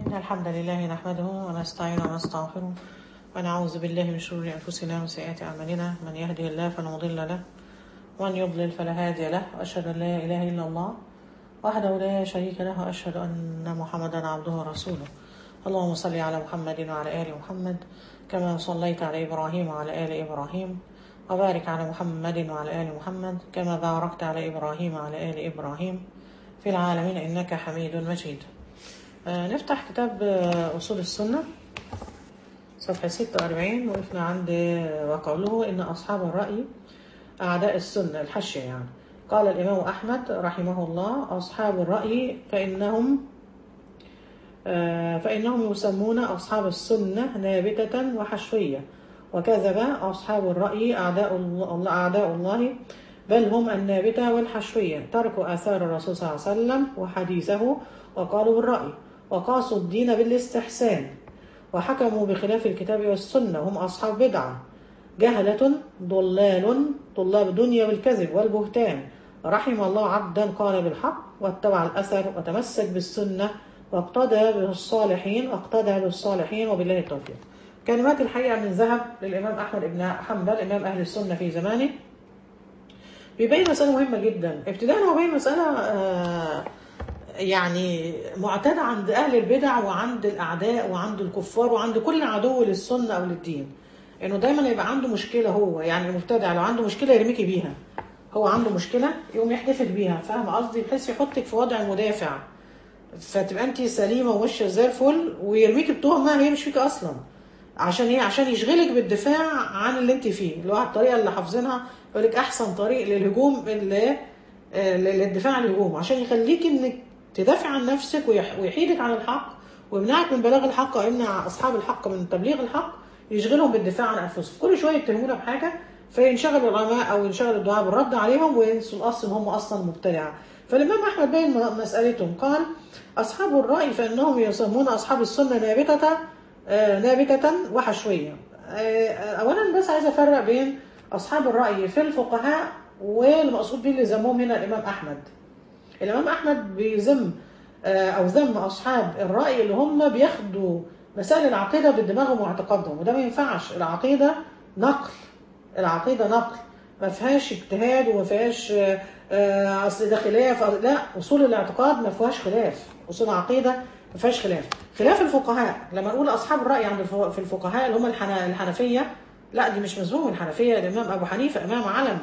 إن الحمد لله نحمده ونستعين ونستغفره ونعوذ بالله من شرور أنفسنا وسيئات أعمالنا من يهده الله فلا مضل له ومن يضلل فلا هادي له وأشهد أن لا إله إلا الله وحده لا شريك له وأشهد أن محمدا عبده ورسوله اللهم صل على محمد وعلى آل محمد كما صليت على إبراهيم وعلى آل إبراهيم وبارك على محمد وعلى آل محمد كما باركت على إبراهيم وعلى آل إبراهيم في العالمين إنك حميد مجيد آه، نفتح كتاب آه، أصول السنة صفحة 46 وقفنا عند آه، وقوله إن أصحاب الرأي أعداء السنة الحشية يعني قال الإمام أحمد رحمه الله أصحاب الرأي فإنهم آه، فإنهم يسمون أصحاب السنة نابتة وحشوية وكذب أصحاب الرأي أعداء الله, أعداء الله بل هم النابتة والحشوية تركوا آثار الرسول صلى الله عليه وسلم وحديثه وقالوا بالرأي وقاسوا الدين بالاستحسان وحكموا بخلاف الكتاب والسنة هم أصحاب بدعة جهلة ضلال طلاب الدنيا بالكذب والبهتان رحم الله عبدا قال بالحق واتبع الأثر وتمسك بالسنة واقتدى بالصالحين واقتدى بالصالحين وبالله التوفيق كلمات الحقيقة من ذهب للإمام أحمد بن حنبل إمام أهل السنة في زمانه بيبين مسألة مهمة جدا ابتداء هو بيبين مسألة آه، يعني معتادة عند أهل البدع وعند الأعداء وعند الكفار وعند كل عدو للسنة أو للدين إنه دايما يبقى عنده مشكلة هو يعني المبتدع لو عنده مشكلة يرميكي بيها هو عنده مشكلة يقوم يحدفك بيها فاهم قصدي بحيث يحطك في وضع مدافع فتبقى انت سليمه وماشيه زي الفل ويرميكي بتهمه هي مش فيك اصلا عشان ايه عشان يشغلك بالدفاع عن اللي انت فيه اللي هو الطريقه اللي حافظينها يقول لك احسن طريق للهجوم اللي آه، للدفاع عن الهجوم عشان يخليك انك تدافع عن نفسك ويح- ويحيدك عن الحق ويمنعك من بلاغ الحق ويمنع اصحاب الحق من تبليغ الحق يشغلهم بالدفاع عن انفسهم كل شويه يتهمونا بحاجه فينشغل العلماء او ينشغل الدعاء بالرد عليهم وينسوا الاصل إن هم اصلا مبتدعه فالامام احمد بين م- مسالتهم قال اصحاب الراي فانهم يسمون اصحاب السنه نابته آه، نابته وحشويه آه، اولا بس عايز افرق بين اصحاب الراي في الفقهاء والمقصود به اللي ذمهم هنا الامام احمد الامام احمد بيذم آه، او ذم اصحاب الراي اللي هم بياخدوا مسائل العقيده بدماغهم واعتقادهم وده ما ينفعش العقيده نقل العقيده نقل ما فيهاش اجتهاد وما فيهاش آه، آه، اصل ده خلاف أصل- لا اصول الاعتقاد ما فيهاش خلاف اصول العقيده ما فيهاش خلاف خلاف الفقهاء لما نقول اصحاب الراي عند الف- في الفقهاء اللي هم الحنا- الحنفيه لا دي مش مذموم الحنفيه الامام ابو حنيفه امام علم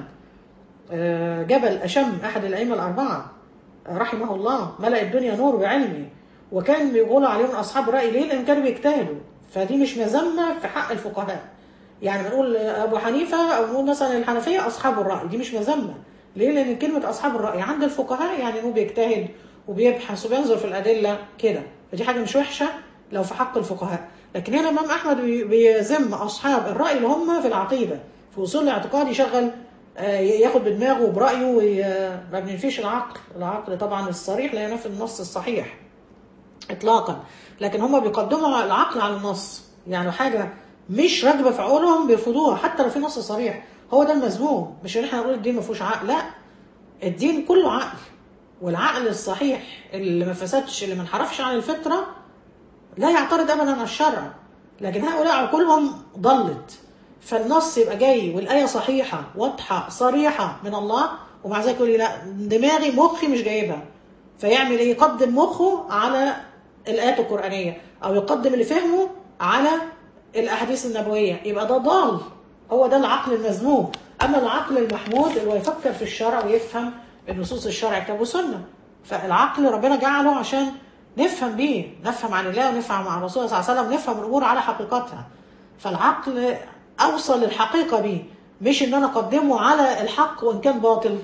آه، جبل أشم أحد الأئمة الأربعة آه، رحمه الله ملأ الدنيا نور بعلمه وكان بيقولوا عليهم أصحاب رأي ليه؟ لأن كانوا بيجتهدوا فدي مش مذمة في حق الفقهاء يعني بنقول أبو حنيفة أو نقول مثلا الحنفية أصحاب الرأي دي مش مذمة ليه؟ لأن كلمة أصحاب الرأي عند الفقهاء يعني إنه بيجتهد وبيبحث وبينظر في الأدلة كده فدي حاجة مش وحشة لو في حق الفقهاء لكن هنا الإمام أحمد بي- بيذم أصحاب الرأي اللي هم في العقيدة في أصول الاعتقاد يشغل آه، ياخد بدماغه برأيه وي- ما بننفيش العقل العقل طبعا الصريح لا ينافي النص الصحيح اطلاقا لكن هم بيقدموا العقل على النص يعني حاجه مش راكبه في عقولهم بيرفضوها حتى لو في نص صريح هو ده المذموم مش ان احنا نقول الدين ما فيهوش عقل لا الدين كله عقل والعقل الصحيح اللي ما فسدش اللي ما انحرفش عن الفطره لا يعترض ابدا على الشرع لكن هؤلاء عقولهم ضلت فالنص يبقى جاي والايه صحيحه واضحه صريحه من الله ومع ذلك يقول لي لا دماغي مخي مش جايبها فيعمل ايه يقدم مخه على الايات القرانيه او يقدم اللي فهمه على الاحاديث النبويه يبقى ده ضال هو ده العقل المذموم اما العقل المحمود اللي هو يفكر في الشرع ويفهم النصوص الشرع كتاب وسنه فالعقل ربنا جعله عشان نفهم بيه نفهم عن الله ونفهم عن الرسول صلى الله عليه وسلم نفهم الامور على حقيقتها فالعقل اوصل للحقيقه بيه مش ان انا اقدمه على الحق وان كان باطل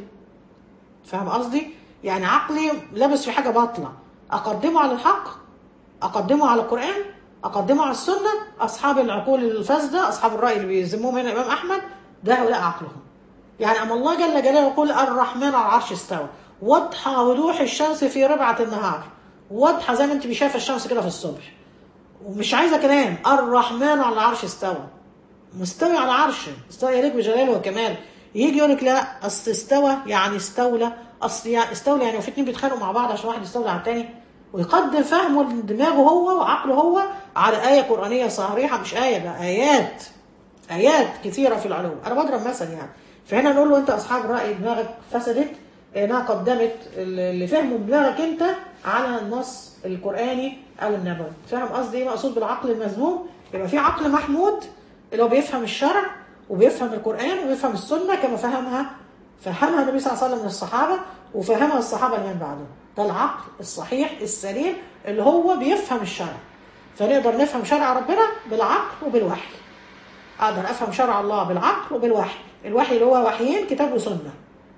فاهم قصدي؟ يعني عقلي لابس في حاجه باطله اقدمه على الحق اقدمه على القران اقدمه على السنه اصحاب العقول الفاسده اصحاب الراي اللي بيذمهم هنا الامام احمد ده هؤلاء عقلهم يعني اما الله جل جلاله يقول الرحمن على العرش استوى واضحه وضوح الشمس في ربعه النهار واضحه زي ما انت شايفه الشمس كده في الصبح ومش عايزه كلام الرحمن على العرش استوى مستوي على عرشه استوى يليق بجلاله وكماله يجي يقول لك لا اصل استوى يعني استولى اصل يعني استولى يعني وفي اتنين بيتخانقوا مع بعض عشان واحد يستولى على التاني ويقدم فهمه لدماغه هو وعقله هو على آية قرآنية صريحة مش آية ده آيات آيات كثيرة في العلوم أنا بضرب مثل يعني فهنا نقول له أنت أصحاب رأي دماغك فسدت إنها قدمت اللي فهمه دماغك أنت على النص القرآني أو النبوي فاهم قصدي إيه مقصود بالعقل المذموم يبقى في عقل محمود اللي هو بيفهم الشرع وبيفهم القرآن وبيفهم السنة كما فهمها فهمها النبي صلى الله عليه وسلم من الصحابة وفهمها الصحابة اللي من بعده ده العقل الصحيح السليم اللي هو بيفهم الشرع فنقدر نفهم شرع ربنا بالعقل وبالوحي اقدر افهم شرع الله بالعقل وبالوحي الوحي اللي هو وحيين كتاب وسنه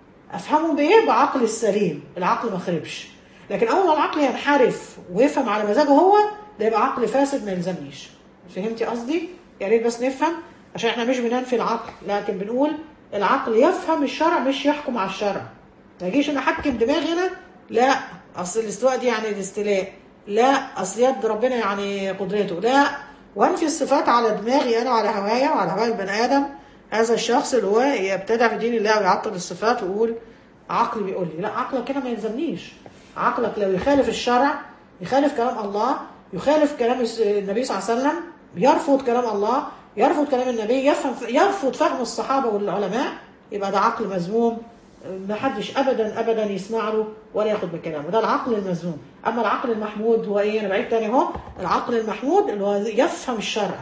افهمه بايه بعقل السليم العقل ما خربش لكن اول ما العقل ينحرف ويفهم على مزاجه هو ده يبقى عقل فاسد ما يلزمنيش فهمتي قصدي يا ريت بس نفهم عشان احنا مش بننفي العقل لكن بنقول العقل يفهم الشرع مش يحكم على الشرع ما يجيش انا احكم دماغي هنا لا اصل الاستواء دي يعني الاستيلاء لا اصل يد ربنا يعني قدرته لا وانفي الصفات على دماغي انا وعلى هوايا وعلى هوايا البني ادم هذا الشخص اللي هو يبتدع في دين الله ويعطل الصفات ويقول عقلي بيقول لي لا عقلك كده ما يلزمنيش عقلك لو يخالف الشرع يخالف كلام الله يخالف كلام النبي صلى الله عليه وسلم يرفض كلام الله يرفض كلام النبي يفهم يرفض فهم الصحابه والعلماء يبقى ده عقل مذموم ما حدش ابدا ابدا يسمع له ولا ياخد بكلامه ده العقل المذموم اما العقل المحمود هو ايه انا بعيد تاني اهو العقل المحمود اللي هو يفهم الشرع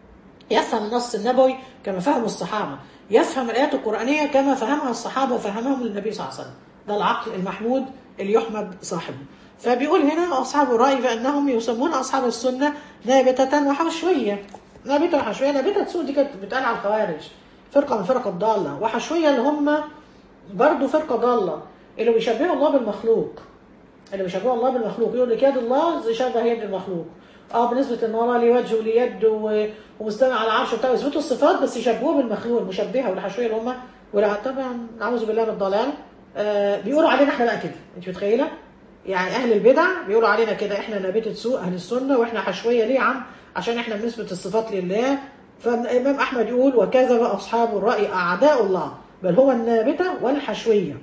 يفهم النص النبوي كما فهم الصحابه يفهم الايات القرانيه كما فهمها الصحابه وفهمهم النبي صلى الله عليه وسلم ده العقل المحمود اللي يحمد صاحبه فبيقول هنا اصحاب الراي فانهم يسمون اصحاب السنه نابته وحشويه نابته وحشويه نابته سوء دي كانت بتقال على الخوارج فرقه من فرق الضاله وحشويه اللي هم برضه فرقة ضالة اللي بيشبهوا الله بالمخلوق اللي بيشبهوا الله بالمخلوق يقول لك يد الله شبه يد المخلوق اه بالنسبة ان الله ليه وجه وليه يد ومستمع على العرش وبتاع يثبتوا الصفات بس يشبهوه بالمخلوق المشبهة والحشوية اللي هم ولا طبعا نعوذ بالله من الضلال آه بيقولوا علينا احنا بقى كده انت متخيلة؟ يعني اهل البدع بيقولوا علينا كده احنا نبيتة سوء اهل السنة واحنا حشوية ليه يا عم؟ عشان احنا بنثبت الصفات لله فالامام احمد يقول وكذب اصحاب الراي اعداء الله بل هو النابتة والحشوية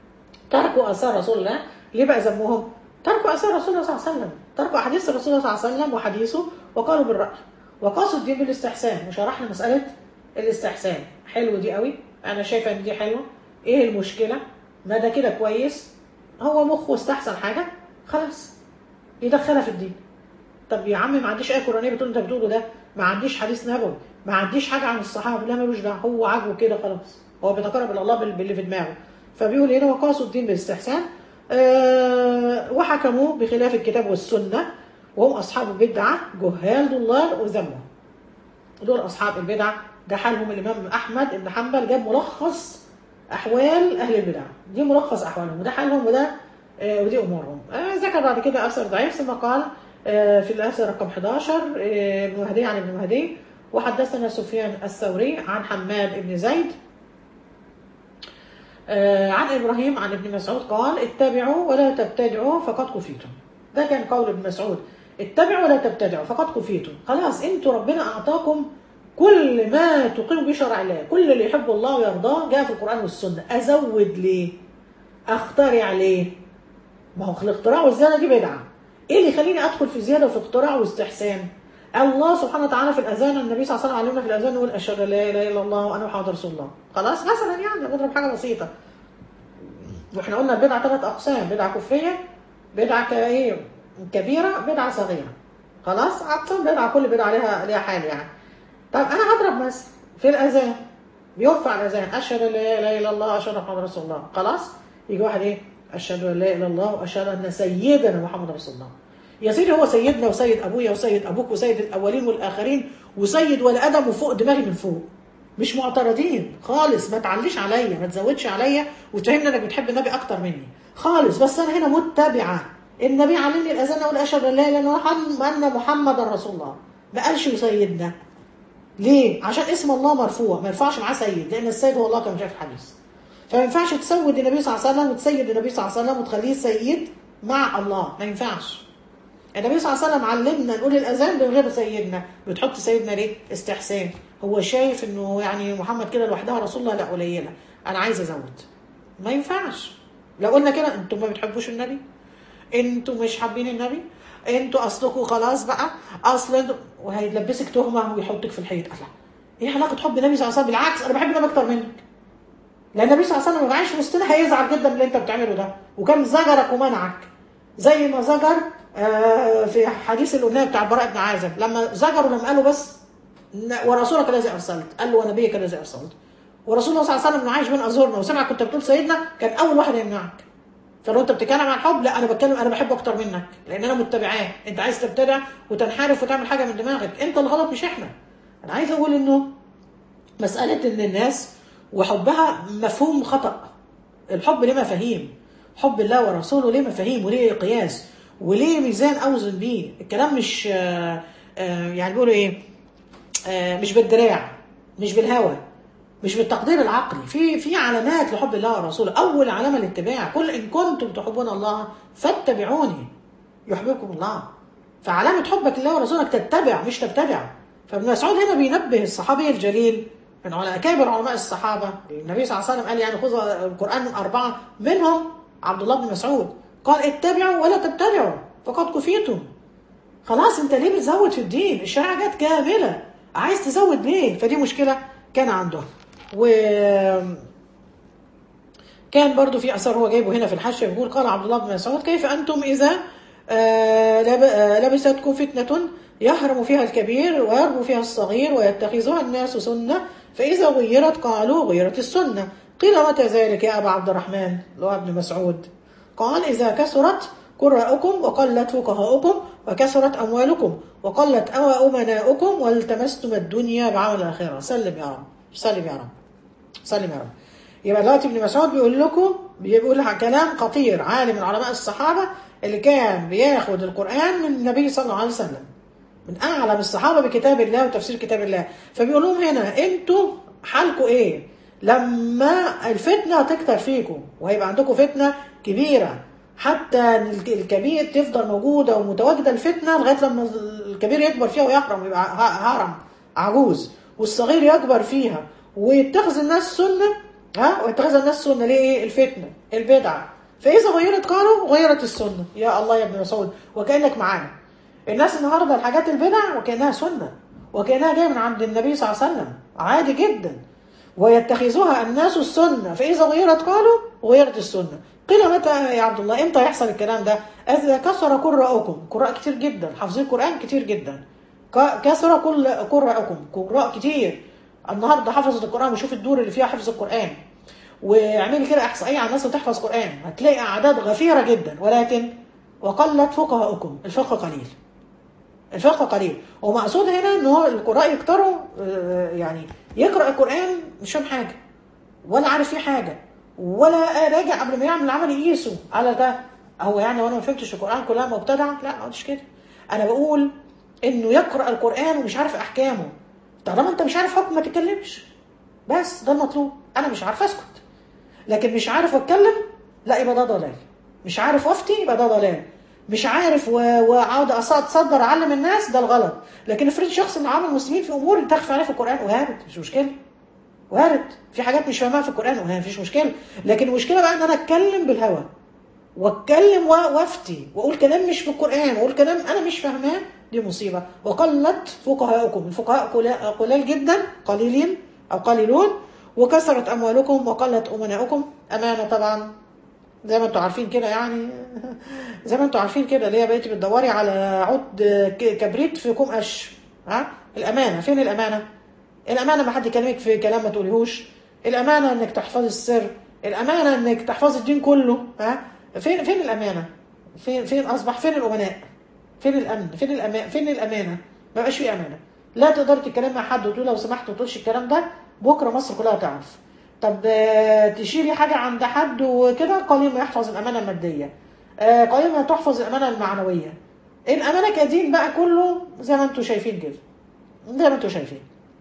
تركوا أثار رسول الله ليه بقى ذمهم؟ تركوا أثار رسول الله صلى الله عليه وسلم تركوا أحاديث الرسول صلى الله عليه وسلم وحديثه وقالوا بالرأي وقاسوا الدين بالاستحسان وشرحنا مسألة الاستحسان حلو دي قوي أنا شايفة إن دي حلوة إيه المشكلة؟ ما ده كده كويس هو مخه استحسن حاجة خلاص يدخلها في الدين طب يا عم ما عنديش آية قرآنية بتقول أنت بتقوله ده ما عنديش حديث نبوي ما عنديش حاجة عن الصحابة لا ملوش دعوة هو عاجبه كده خلاص هو بيتقرب الى الله باللي في دماغه فبيقول هنا وقاسوا الدين بالاستحسان أه وحكموا بخلاف الكتاب والسنة وهم أصحاب البدعة جهال ضلال وذموا دول أصحاب البدع ده حالهم الإمام أحمد بن حنبل جاب ملخص أحوال أهل البدع دي ملخص أحوالهم وده حالهم وده أه ودي أمورهم أه ذكر بعد كده أثر ضعيف ثم قال في الأثر رقم 11 ابن مهدي عن ابن مهدي وحدثنا سفيان الثوري عن حماد بن زيد عن ابراهيم عن ابن مسعود قال اتبعوا ولا تبتدعوا فقد كفيتم ده كان قول ابن مسعود اتبعوا ولا تبتدعوا فقد كفيتم خلاص انتوا ربنا اعطاكم كل ما تقيم به شرع الله كل اللي يحب الله ويرضاه جاء في القران والسنه ازود ليه اخترع ليه ما هو الاختراع والزياده دي بدعه ايه اللي يخليني ادخل في زياده وفي اختراع واستحسان الله سبحانه وتعالى في الاذان النبي صلى الله عليه وسلم علمنا في الاذان يقول اشهد ان لا اله الا الله وانا محمد رسول الله خلاص مثلا يعني بضرب حاجه بسيطه واحنا قلنا البدعه ثلاث اقسام بدعه كفريه بدعه ايه كبيره بدعه صغيره خلاص اقسام بدعه كل بدعه ليها ليها حال يعني طب انا هضرب مثل في الاذان بيرفع الاذان اشهد ان لا اله الا الله اشهد ان محمد رسول الله خلاص يجي واحد ايه اشهد ان لا اله الا الله واشهد ان سيدنا محمد رسول الله يا سيدي هو سيدنا وسيد ابويا وسيد ابوك وسيد الاولين والاخرين وسيد ولا ادم وفوق دماغي من فوق مش معترضين خالص ما تعليش عليا ما تزودش عليا وتفهمني انك بتحب النبي اكتر مني خالص بس انا هنا متبعه النبي علمني الاذان اقول اشهد ان لا اله الا الله وان محمدا رسول الله ما قالش سيدنا ليه عشان اسم الله مرفوع ما ينفعش معاه سيد لان السيد هو الله كما جاء في الحديث فما ينفعش تسود النبي صلى الله عليه وسلم وتسيد النبي صلى الله عليه وسلم وتخليه سيد مع الله ما ينفعش النبي صلى الله عليه وسلم علمنا نقول الاذان من غير سيدنا بتحط سيدنا ليه استحسان هو شايف انه يعني محمد كده لوحدها رسول الله لا قليله انا عايز ازود ما ينفعش لو قلنا كده انتم ما بتحبوش النبي انتوا مش حابين النبي انتوا اصلكم خلاص بقى اصل انتوا وهيلبسك تهمه ويحطك في الحيط الله ايه علاقه حب النبي صلى الله عليه وسلم بالعكس انا بحب النبي اكتر منك لان النبي صلى الله عليه وسلم لما عايش في وسطنا هيزعل جدا من اللي انت بتعمله ده وكان زجرك ومنعك زي ما زجر آه، في حديث الأمنية بتاع البراء بن عازب لما زجروا لما قالوا بس ن- ورسولك الذي ارسلت قال له ونبيك الذي ارسلت ورسول الله صلى الله عليه وسلم انه عايش بين ازورنا وسمع كنت بتقول سيدنا كان اول واحد يمنعك فلو انت بتتكلم عن الحب لا انا بتكلم انا بحبه اكتر منك لان انا متبعاه انت عايز تبتدع وتنحرف وتعمل حاجه من دماغك انت الغلط مش احنا انا عايز اقول انه مساله ان الناس وحبها مفهوم خطا الحب ليه مفاهيم حب الله ورسوله ليه مفاهيم وليه قياس وليه ميزان اوزن بيه الكلام مش آه، آه، يعني بيقولوا ايه آه، مش بالدراع مش بالهوى مش بالتقدير العقلي في في علامات لحب الله ورسوله اول علامه الاتباع قل ان كنتم تحبون الله فاتبعوني يحببكم الله فعلامه حبك لله ورسولك تتبع مش تبتدع فابن مسعود هنا بينبه الصحابي الجليل من علماء اكابر علماء الصحابه النبي صلى الله عليه وسلم قال يعني خذ القران من اربعه منهم عبد الله بن مسعود قال اتبعوا ولا تبتدعوا فقد كفيتم خلاص انت ليه بتزود في الدين الشريعه جت كامله عايز تزود ليه فدي مشكله كان عنده و كان برضو في اثر هو جايبه هنا في الحاشيه بيقول قال عبد الله بن مسعود كيف انتم اذا آه، لب- آه، لبستكم فتنه يحرم فيها الكبير ويربو فيها الصغير ويتخذها الناس سنه فاذا غيرت قالوا غيرت السنه قيل متى ذلك يا ابا عبد الرحمن اللي هو ابن مسعود قال إذا كثرت قراءكم وقلت فقهاؤكم وكثرت أموالكم وقلت أمناؤكم والتمستم الدنيا بعمل الآخرة سلم يا رب سلم يا رب سلم يا رب يبقى دلوقتي ابن مسعود بيقول لكم بيقول كلام خطير عالم من علماء الصحابة اللي كان بياخد القرآن من النبي صلى الله عليه وسلم من أعلم الصحابة بكتاب الله وتفسير كتاب الله فبيقول لهم هنا انتوا حالكم ايه لما الفتنة تكتر فيكم وهيبقى عندكم فتنة كبيرة حتى الكبير تفضل موجودة ومتواجدة الفتنة لغاية لما الكبير يكبر فيها ويحرم يبقى هرم عجوز والصغير يكبر فيها ويتخذ الناس سنة ها ويتخذ الناس سنة ليه ايه الفتنة البدعة فإذا غيرت قالوا غيرت السنة يا الله يا ابن مسعود وكأنك معانا الناس النهارده الحاجات البدع وكأنها سنة وكأنها جاية من عند النبي صلى الله عليه وسلم عادي جدا ويتخذها الناس السنة فإذا غيرت قالوا غيرت السنة قيل متى يا عبد الله امتى يحصل الكلام ده إذا كثر قراءكم قراء كتير جدا حافظين القرآن كتير جدا كثر كل قراءكم قراء كتير النهارده حفظت القرآن وشوف الدور اللي فيها حفظ القرآن واعملي كده احصائيه على الناس اللي بتحفظ قرآن هتلاقي أعداد غفيرة جدا ولكن وقلت فقهاؤكم الفقه قليل الفقه قليل ومقصود هنا ان هو القراء يكتروا يعني يقرا القران مش فاهم حاجه ولا عارف فيه حاجه ولا راجع قبل ما يعمل العمل يقيسه على ده هو يعني وانا ما فهمتش القران كلها مبتدع لا ما قلتش كده انا بقول انه يقرا القران ومش عارف احكامه طالما انت مش عارف حكم ما تتكلمش بس ده المطلوب انا مش عارف اسكت لكن مش عارف اتكلم لا يبقى ده ضلال مش عارف افتي يبقى ده ضلال مش عارف وعاود اتصدر اعلم الناس ده الغلط لكن افرض شخص من عوام المسلمين في امور تخفى عليه في القران وارد مش مشكله وارد في حاجات مش فاهمها في القران وهي مفيش مشكله لكن المشكله بقى ان انا اتكلم بالهوى واتكلم وافتي واقول كلام مش في القران واقول كلام انا مش فاهماه دي مصيبه وقلت فقهاؤكم الفقهاء قلال جدا قليلين او قليلون وكثرت اموالكم وقلت امناؤكم امانه طبعا زي ما انتوا عارفين كده يعني زي ما انتوا عارفين كده اللي هي بقيتي بتدوري على عود كبريت في كوم قش ها الامانه فين الامانه الامانه ما حد يكلمك في كلام ما تقوليهوش الامانه انك تحفظي السر الامانه انك تحفظي الدين كله ها فين فين الامانه فين فين اصبح فين الامناء فين الامن فين الأمان فين الامانه ما بقاش في امانه لا تقدري تتكلمي مع حد وتقولي لو سمحت ما تقولش الكلام ده بكره مصر كلها تعرف طب تشيلي حاجة عند حد وكده قليل ما يحفظ الأمانة المادية قليل ما تحفظ الأمانة المعنوية الأمانة كدين بقى كله زي ما انتم شايفين كده زي ما انتم شايفين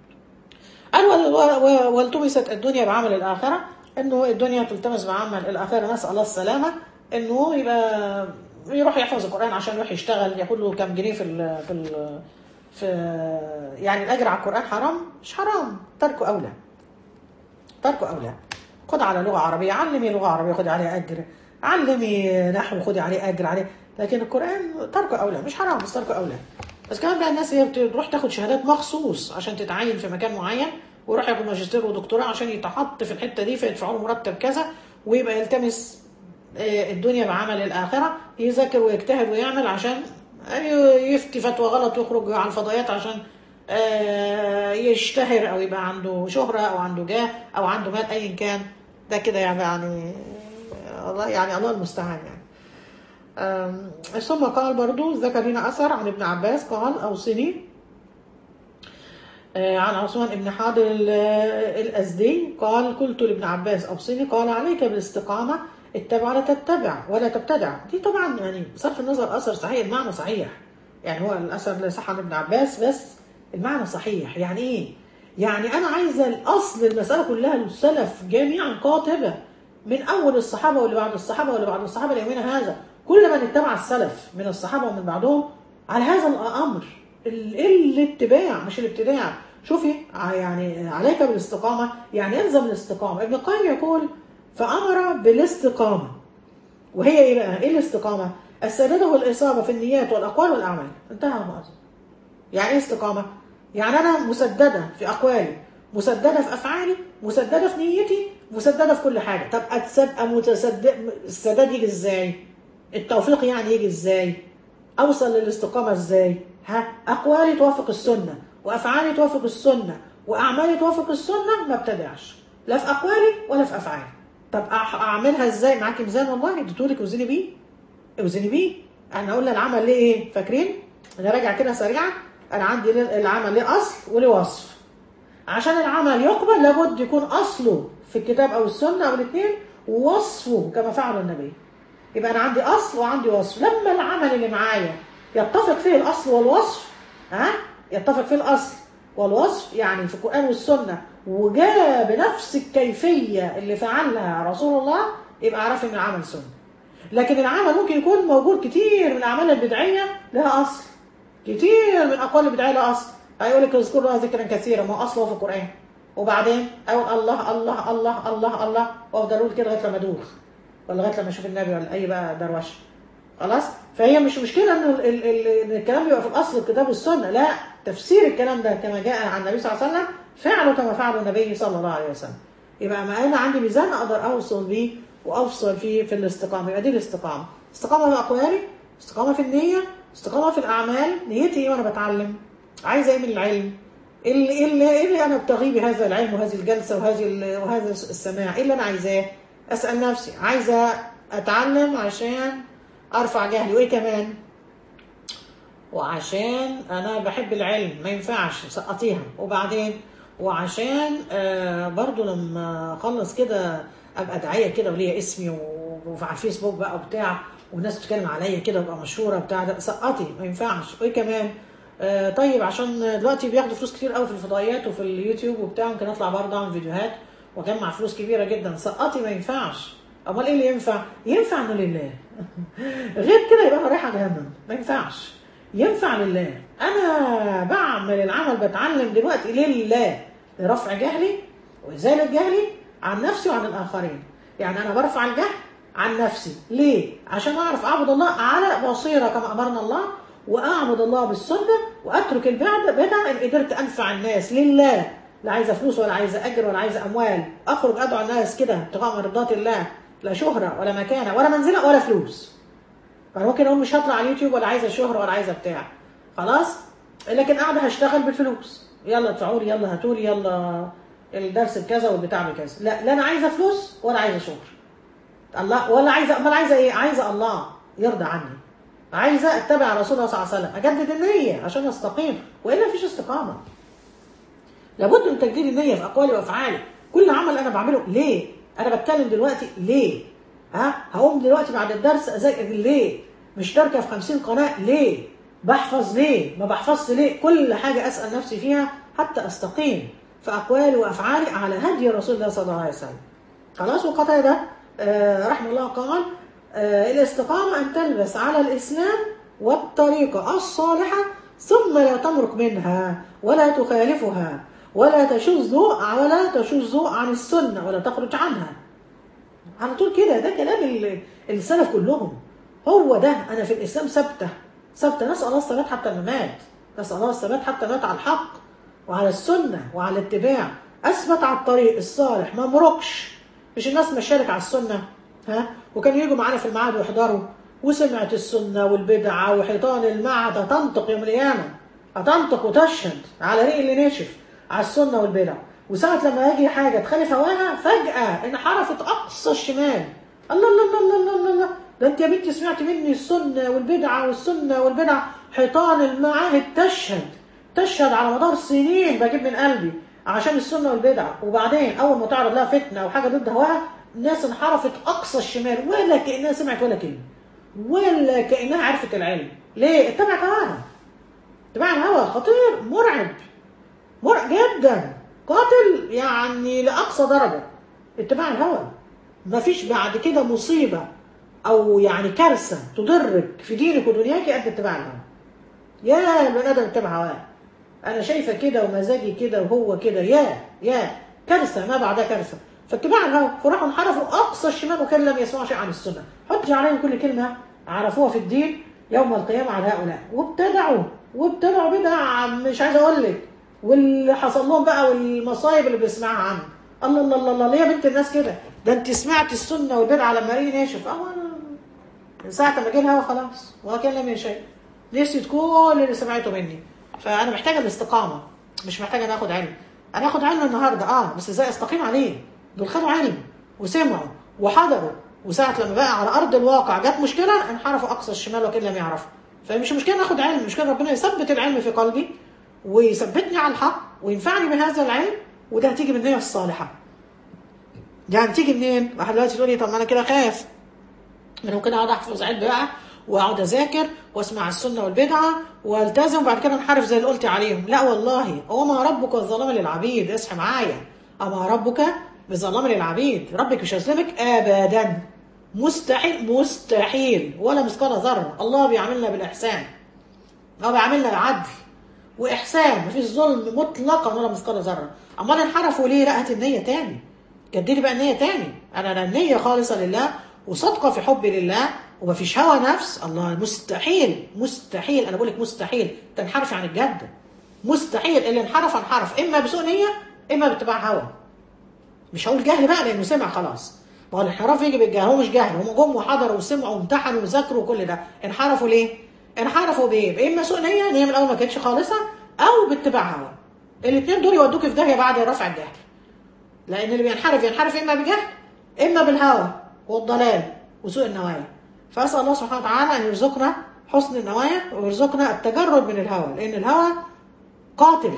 قال والتمست الدنيا بعمل الآخرة إنه الدنيا تلتمس بعمل الآخرة نسأل الله السلامة إنه يبقى يروح يحفظ القرآن عشان يروح يشتغل ياخد له كام جنيه في ال في ال في يعني الأجر على القرآن حرام مش حرام تركه أولى تركه أولى خد على لغة عربية علمي لغة عربية خد عليها أجر علمي نحو خدي عليه اجر عليه لكن القران تركه اولى مش حرام بس تركه اولى بس كمان بقى الناس هي بتروح تاخد شهادات مخصوص عشان تتعين في مكان معين ويروح ياخد ماجستير ودكتوراه عشان يتحط في الحته دي فيدفعوا له مرتب كذا ويبقى يلتمس آه، الدنيا بعمل الاخره يذاكر ويجتهد ويعمل عشان يفتي فتوى غلط ويخرج على الفضائيات عشان آه، يشتهر او يبقى عنده شهره او عنده جاه او عنده مال ايا كان ده كده يعني يعني الله يعني الله المستعان يعني آم، ثم قال برضو ذكر هنا اثر عن ابن عباس قال اوصني آه، عن عثمان بن حاضر ال- الأزدي قال قلت لابن عباس أوصني قال عليك بالاستقامة اتبع لا تتبع ولا تبتدع دي طبعا يعني بصرف النظر أثر صحيح المعنى صحيح يعني هو الأثر اللي صح عن ابن عباس بس المعنى صحيح يعني إيه؟ يعني أنا عايزة الأصل المسألة كلها السلف جميعا قاطبة من أول الصحابة واللي بعد الصحابة واللي بعد الصحابة ليومنا هذا كل من اتبع السلف من الصحابة ومن بعدهم على هذا الأمر ال- الاتباع مش الابتداع شوفي ع- يعني عليك بالاستقامة يعني الزم الاستقامة ابن القيم يقول فأمر بالاستقامة وهي ايه بقى؟ ايه الاستقامة؟ السداد والإصابة في النيات والأقوال والأعمال انتهى المأزم يعني ايه استقامة؟ يعني أنا مسددة في أقوالي مسددة في أفعالي مسددة في نيتي مسددة في كل حاجة طب أتبقى متسدد السداد يجي ازاي؟ التوفيق يعني يجي ازاي؟ اوصل للاستقامه ازاي ها اقوالي توافق السنه وافعالي توافق السنه واعمالي توافق السنه ما ابتدعش لا في اقوالي ولا في افعالي طب أح- اعملها ازاي معاكي ميزان والله اديتولك وزني بيه اوزني بيه احنا قلنا العمل ليه ايه فاكرين نراجع كده سريعا انا عندي ليه- العمل ليه اصل وليه وصف عشان العمل يقبل لابد يكون اصله في الكتاب او السنه او الاثنين ووصفه كما فعل النبي يبقى انا عندي اصل وعندي وصف لما العمل اللي معايا يتفق فيه الاصل والوصف ها يتفق فيه الاصل والوصف يعني في القران والسنه وجاء بنفس الكيفيه اللي فعلها رسول الله يبقى اعرف ان العمل سنه لكن العمل ممكن يكون موجود كتير من الاعمال البدعيه لها اصل كتير من اقوال البدعيه لها اصل هيقول لك اذكر الله ذكرا كثيرا ما هو اصله في القران وبعدين اقول الله الله الله الله الله وافضل اقول كده لغايه لما ادوخ ولا لغايه لما اشوف النبي ولا اي بقى دروشه خلاص فهي مش مشكله ان ال- ال- ال- إن الكلام بيبقى في الاصل الكتاب والسنه لا تفسير الكلام ده كما جاء عن النبي صلى الله عليه وسلم فعله كما فعله النبي صلى الله عليه وسلم يبقى ما انا عندي ميزان اقدر اوصل بيه وافصل فيه في الاستقامه يبقى دي الاستقامه استقامه في اقوالي استقامه في النيه استقامه في الاعمال نيتي ايه وانا بتعلم عايزه ايه من العلم ايه اللي, إيه اللي, إيه اللي انا ابتغيه بهذا العلم وهذه الجلسه وهذه ال- وهذا السماع ايه اللي انا عايزاه اسال نفسي عايزه اتعلم عشان ارفع جهلي وايه كمان وعشان انا بحب العلم ما ينفعش سقطيها وبعدين وعشان آه برضو لما اخلص كده ابقى داعيه كده وليا اسمي و- وعلى الفيسبوك بقى وبتاع والناس بتتكلم عليا كده وابقى مشهوره بتاع ده سقطي ما ينفعش وايه كمان آه طيب عشان دلوقتي بياخدوا فلوس كتير قوي في الفضائيات وفي اليوتيوب وبتاع ممكن اطلع برضه اعمل فيديوهات واجمع فلوس كبيره جدا سقطي ما ينفعش امال ايه اللي ينفع ينفع انه لله غير كده يبقى انا رايحه جهنم ما ينفعش ينفع لله انا بعمل العمل بتعلم دلوقتي لله لرفع جهلي وازاله جهلي عن نفسي وعن الاخرين يعني انا برفع الجهل عن نفسي ليه عشان اعرف اعبد الله على بصيره كما امرنا الله واعبد الله بالسنه واترك البعد بدع ان قدرت انفع الناس لله لا عايزه فلوس ولا عايزه اجر ولا عايزه اموال اخرج ادعو الناس كده ابتغاء مرضات الله لا شهره ولا مكانه ولا منزله ولا فلوس فانا ممكن اقول مش هطلع على اليوتيوب ولا عايزه شهره ولا عايزه بتاع خلاص لكن قاعده هشتغل بالفلوس يلا ادفعوا لي يلا هاتوا لي يلا الدرس بكذا والبتاع بكذا لا لا انا عايزه فلوس ولا عايزه شهره الله ولا عايزه امال عايزه ايه عايزه الله يرضى عني عايزه اتبع رسول الله صلى الله عليه وسلم اجدد النيه عشان استقيم والا مفيش استقامه لابد من تجديد النيه في اقوالي وافعالي كل عمل انا بعمله ليه انا بتكلم دلوقتي ليه ها هقوم دلوقتي بعد الدرس اذاكر ليه مش تركه في 50 قناه ليه بحفظ ليه ما بحفظش ليه كل حاجه اسال نفسي فيها حتى استقيم في اقوالي وافعالي على هدي رسول الله صلى الله عليه وسلم خلاص وقتاده آه رحمه الله قال آه الاستقامه ان تلبس على الاسلام والطريقه الصالحه ثم لا تمرق منها ولا تخالفها ولا تشذ ولا تشذ عن السنه ولا تخرج عنها على طول كده ده كلام ال- السلف كلهم هو ده انا في الاسلام ثابته ثابته نسال الله الثبات حتى الممات نسال الله الثبات حتى الممات على الحق وعلى السنه وعلى الاتباع اثبت على الطريق الصالح ما مرقش مش الناس مشارك على السنه ها وكانوا يجوا معانا في المعهد ويحضروا وسمعت السنه والبدعه وحيطان المعهد هتنطق يوم القيامه هتنطق وتشهد على ريق اللي ناشف على السنه والبدع وساعة لما يجي حاجة تخالف هواها فجأة انحرفت أقصى الشمال الله الله الله الله الله, الله, الله. ده انت يا بنتي سمعت مني السنة والبدعة والسنة والبدعة حيطان المعاهد تشهد تشهد على مدار سنين بجيب من قلبي عشان السنة والبدعة وبعدين أول ما تعرض لها فتنة أو حاجة ضد هواها الناس انحرفت أقصى الشمال ولا كأنها سمعت ولا كلمة ولا كأنها عرفت العلم ليه؟ اتبعت هواها اتباع الهوى خطير مرعب مرعب جدا قاتل يعني لأقصى درجة اتباع الهوى مفيش بعد كده مصيبة أو يعني كارثة تضرك في دينك ودنياك قد اتباع الهوى يا البني آدم اتبع هواه أنا شايفة كده ومزاجي كده وهو كده يا يا كارثة ما بعدها كارثة فاتباع الهوى فراحوا انحرفوا أقصى الشمال وكان لم يسمعوا شيء عن السنة حج عليهم كل كلمة عرفوها في الدين يوم القيامة على هؤلاء وابتدعوا وابتدعوا بدع مش عايز أقول لك واللي حصل لهم بقى والمصايب اللي بيسمعها عنه الله الله الله الله ليه يا بنت الناس كده ده انت سمعت السنه والبدعه لما ريقي ناشف اه انا من ساعه ما جه الهوا خلاص ولا كان لم شيء نسيت كل اللي سمعته مني فانا محتاجه الاستقامه مش محتاجه ناخد علم انا اخد علم النهارده اه بس ازاي استقيم عليه دول خدوا علم وسمعوا وحضروا وساعة لما بقى على أرض الواقع جت مشكلة انحرفوا أقصى الشمال وكان لم يعرفوا فمش مشكلة ناخد علم مشكلة ربنا يثبت العلم في قلبي ويثبتني على الحق وينفعني بهذا العلم وده هتيجي من النية الصالحة يعني تيجي منين؟ واحد دلوقتي تقول لي طب ما انا كده خايف انا ممكن اقعد احفظ علم بقى واقعد اذاكر واسمع السنه والبدعه والتزم وبعد كده انحرف زي اللي قلت عليهم لا والله وما ربك الظلام للعبيد اصحى معايا اما ربك بظلام للعبيد ربك مش هيظلمك ابدا مستحيل مستحيل ولا مثقال ذره الله بيعاملنا بالاحسان الله بيعاملنا بالعدل واحسان مفيش ظلم مطلقا ولا مثقال ذره امال انحرفوا ليه لا هات النيه تاني جددي بقى النيه تاني انا انا النيه خالصه لله وصادقه في حبي لله ومفيش هوى نفس الله مستحيل مستحيل انا بقول لك مستحيل تنحرفي عن الجد مستحيل اللي انحرف انحرف اما بسوء نيه اما باتباع هوى مش هقول جهل بقى لانه سمع خلاص ما هو الانحراف يجي بالجهل هو مش جهل هم جم وحضروا وسمعوا وامتحنوا وذاكروا وكل ده انحرفوا ليه؟ انحرفوا بايه؟ اما سوء نيه ان هي من الاول ما كانتش خالصه او باتباع هوى الاثنين دول يودوك في داهيه بعد رفع الجهل لان اللي بينحرف ينحرف اما بجهل اما بالهوى والضلال وسوء النوايا فاسال الله سبحانه وتعالى ان يرزقنا حسن النوايا ويرزقنا التجرد من الهوى لان الهوى قاتل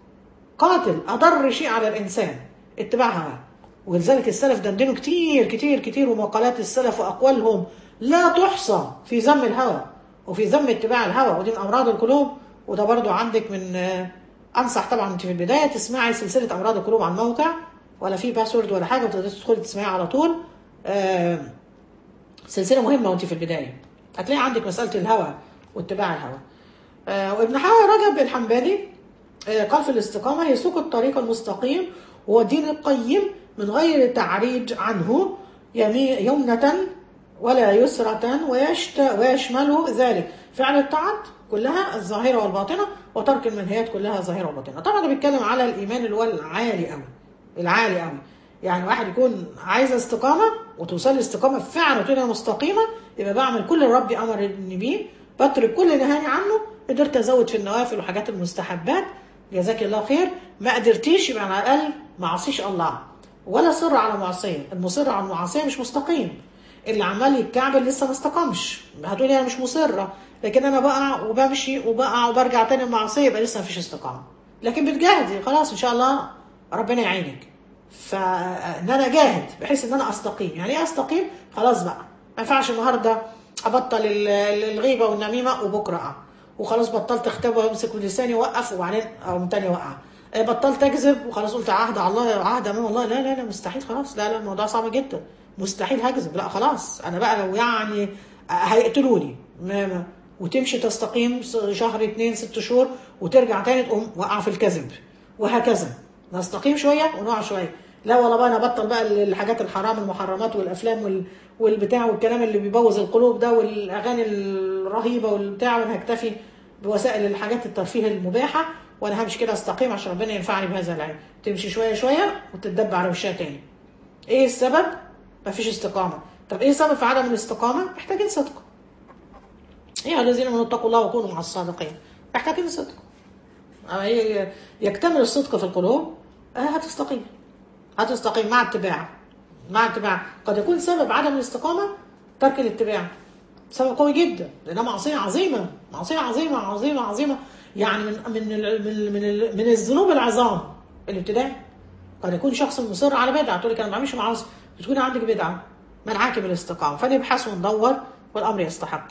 قاتل اضر شيء على الانسان اتباع هوى ولذلك السلف دندنوا كتير كتير كتير ومقالات السلف واقوالهم لا تحصى في ذم الهوى وفي ذم اتباع الهوى ودي من امراض القلوب وده برضو عندك من انصح طبعا انت في البدايه تسمعي سلسله امراض القلوب على الموقع ولا في باسورد ولا حاجه وتقدري تدخلي تسمعيها على طول آه سلسله مهمه وانت في البدايه هتلاقي عندك مساله الهوى واتباع الهوى آه وابن حوى رجب الحنبلي آه قال في الاستقامه هي سلوك الطريق المستقيم هو الدين القيم من غير تعريج عنه يمنة ولا يسرة ويشت ويشمل ذلك فعل الطاعات كلها الظاهرة والباطنة وترك المنهيات كلها ظاهرة وباطنة طبعا ده بيتكلم على الإيمان اللي هو العالي قوي العالي قوي يعني واحد يكون عايز استقامة وتوصل لاستقامة فعلا وتبقى مستقيمة يبقى بعمل كل اللي ربي أمرني بيه بترك كل اللي نهاني عنه قدرت أزود في النوافل وحاجات المستحبات جزاك الله خير ما قدرتيش يبقى على الأقل ما عصيش الله ولا صر على معصية المصر على المعصية مش مستقيم اللي عمال يتكعبل لسه ما استقامش هتقولي انا مش مصره لكن انا بقع وبمشي وبقع وبرجع تاني المعصيه يبقى لسه مفيش استقامه لكن بتجاهدي خلاص ان شاء الله ربنا يعينك فان انا جاهد بحيث ان انا استقيم يعني ايه استقيم خلاص بقى ما ينفعش النهارده ابطل الغيبه والنميمه وبكره اقع وخلاص بطلت اختبى وامسك لساني وقف وبعدين او تاني وقع بطلت اكذب وخلاص قلت عهد على الله عهد امام الله لا لا لا مستحيل خلاص لا لا الموضوع صعب جدا مستحيل هكذب لا خلاص انا بقى لو يعني هيقتلوني ما ما وتمشي تستقيم شهر اتنين ست شهور وترجع تاني تقوم وقع في الكذب وهكذا نستقيم شويه ونقع شويه لا والله بقى انا بطل بقى الحاجات الحرام المحرمات والافلام وال... والبتاع والكلام اللي بيبوظ القلوب ده والاغاني الرهيبه والبتاع وانا هكتفي بوسائل الحاجات الترفيه المباحه وانا همشي كده استقيم عشان ربنا ينفعني بهذا العلم تمشي شويه شويه وتتدب على وشها تاني ايه السبب مفيش استقامه طب ايه السبب في عدم الاستقامه محتاجين صدق يا الذين امنوا اتقوا الله وكونوا مع الصادقين محتاجين صدق يكتمل الصدق في القلوب هتستقيم هتستقيم مع اتباع مع اتباع قد يكون سبب عدم الاستقامه ترك الاتباع سبب قوي جدا لانها معصيه عظيمه معصيه عظيمه عظيمه عظيمه يعني من من من من, من الذنوب العظام الابتداء قد يكون شخص مصر على بدعه تقول لك انا ما بعملش معاصي تكون عندك بدعه منعاك من الاستقامه فنبحث وندور والامر يستحق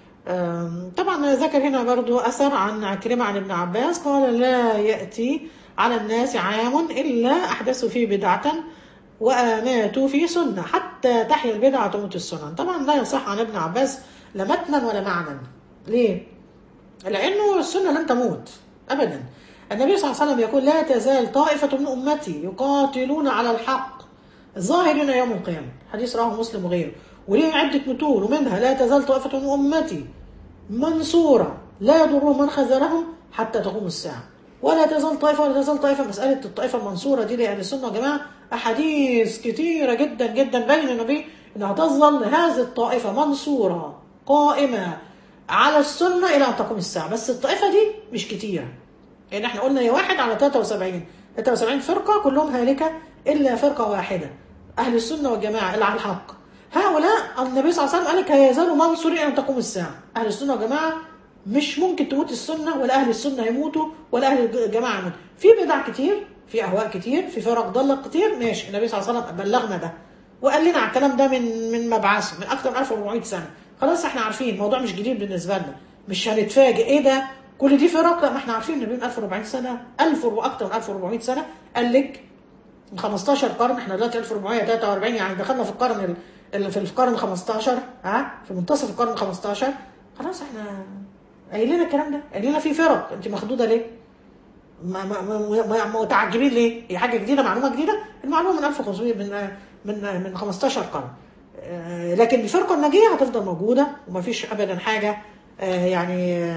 طبعا ذكر هنا برضو اثر عن عكرمه عن ابن عباس قال لا ياتي على الناس عام الا احدثوا فيه بدعه واماتوا فيه سنه حتى تحيا البدعه وتموت السنن طبعا لا يصح عن ابن عباس لا متنا ولا معنى ليه لانه السنه لن تموت ابدا النبي صلى الله عليه وسلم يقول لا تزال طائفه من امتي يقاتلون على الحق ظاهرين يوم القيامه حديث رواه مسلم وغيره وليه عدة متون ومنها لا تزال طائفة من أمتي منصورة لا يضرهم من خذلهم حتى تقوم الساعة ولا تزال طائفة ولا تزال طائفة مسألة الطائفة المنصورة دي لأهل السنة يا جماعة أحاديث كتيرة جدا جدا بين النبي أنها تظل هذه الطائفة منصورة قائمة على السنة إلى أن تقوم الساعة بس الطائفة دي مش كتيرة يعني احنا قلنا يا واحد على 73 73 فرقة كلهم هالكة إلا فرقة واحدة أهل السنة والجماعة اللي على الحق هؤلاء النبي صلى الله عليه وسلم قال لك هيزالوا منصورين ان تقوم الساعه اهل السنه والجماعه مش ممكن تموت السنه ولا اهل السنه يموتوا ولا اهل الجماعه يموتوا في بدع كتير في اهواء كتير في فرق ضاله كتير ماشي النبي صلى الله عليه وسلم بلغنا ده وقال لنا على الكلام ده من من مبعثه من اكثر من 1400 سنه خلاص احنا عارفين الموضوع مش جديد بالنسبه لنا مش هنتفاجئ ايه ده كل دي فرق لا ما احنا عارفين النبي من 1400 سنه 1000 واكثر من 1400 سنه قال لك من 15 قرن احنا دلوقتي 1443 يعني دخلنا في القرن اللي في القرن 15 ها في منتصف القرن 15 خلاص احنا قايل لنا الكلام ده قايل لنا في فرق انت مخضوضه ليه؟ ما ما ما متعجبين ليه؟ هي حاجه جديده معلومه جديده المعلومه من 1500 من من من 15 قرن اه لكن الفرقه الناجيه هتفضل موجوده ومفيش ابدا حاجه اه يعني